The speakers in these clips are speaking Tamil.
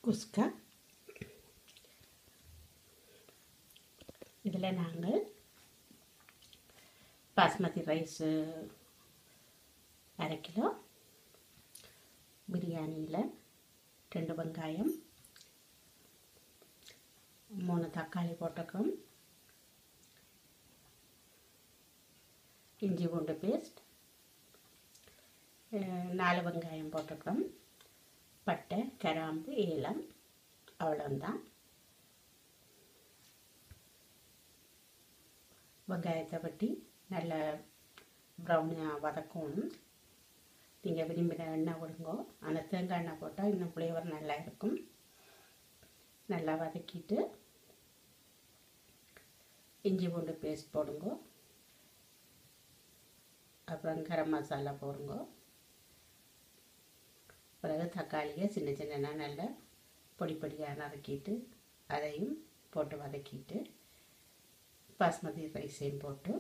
குஸ்கா இதில் நாங்கள் பாஸ்மதி ரைஸு அரை கிலோ பிரியாணியில் ரெண்டு வெங்காயம் மூணு தக்காளி போட்டிருக்கோம் இஞ்சி பூண்டு பேஸ்ட் நாலு வெங்காயம் போட்டிருக்கோம் பட்டை கிராம்பு ஏலம் அவ்வளோந்தான் வெங்காயத்தை பட்டி நல்ல ப்ரௌனியாக வதக்கணும் நீங்கள் விரும்பின எண்ணெய் விடுங்கோ ஆனால் தேங்காய் எண்ணெய் போட்டால் இன்னும் ஃப்ளேவர் நல்லா இருக்கும் நல்லா வதக்கிட்டு இஞ்சி பூண்டு பேஸ்ட் போடுங்க அப்புறம் கரம் மசாலா போடுங்க பிறகு தக்காளியை சின்ன சின்ன நல்லா பொடி பொடியாக நறுக்கிட்டு அதையும் போட்டு வதக்கிட்டு பாஸ்மதி ரைஸையும் போட்டு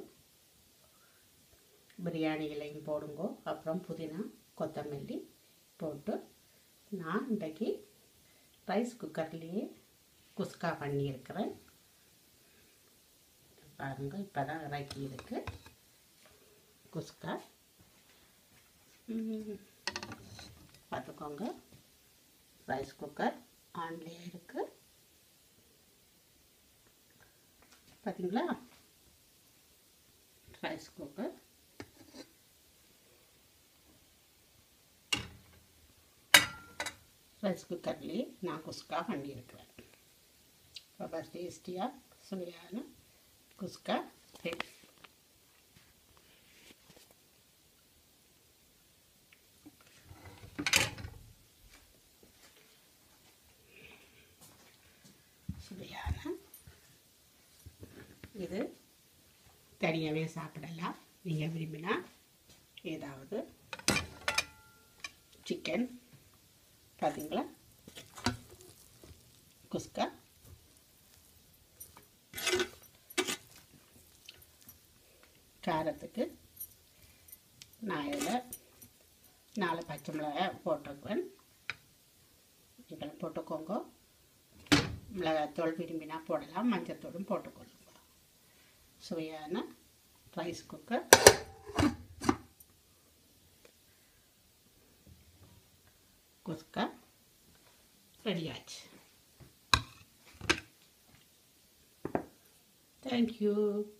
பிரியாணி இலையும் போடுங்க அப்புறம் புதினா கொத்தமல்லி போட்டு நான் இன்றைக்கி ரைஸ் குக்கர்லேயே குஸ்கா பண்ணியிருக்கிறேன் பாருங்கள் இப்போ தான் இறக்கி இருக்கு குஸ்கா பார்த்துக்கோங்க ரைஸ் குக்கர் ஆன்லேயே இருக்குது பார்த்தீங்களா ரைஸ் குக்கர் ரைஸ் குக்கர்லேயே நான் குஸ்கா பண்ணியிருக்கிறேன் ரொம்ப டேஸ்டியாக சுவையான குஸ்கா ரெடி சுவையான இது தனியாகவே சாப்பிடலாம் நீங்கள் விரும்பினா ஏதாவது சிக்கன் பார்த்தீங்களா குஸ்கா காரத்துக்கு நான் இதில் நாலு பச்சை மிளகாய் போட்டிருக்குவேன் இதில் போட்டுக்கோங்க மிளகாத்தூள் விரும்பினா போடலாம் மஞ்சத்தூளும் போட்டுக்கொள்ளுங்க சுவையான ரைஸ் குக்கர் குஸ்கா ரெடியாச்சு தேங்க்யூ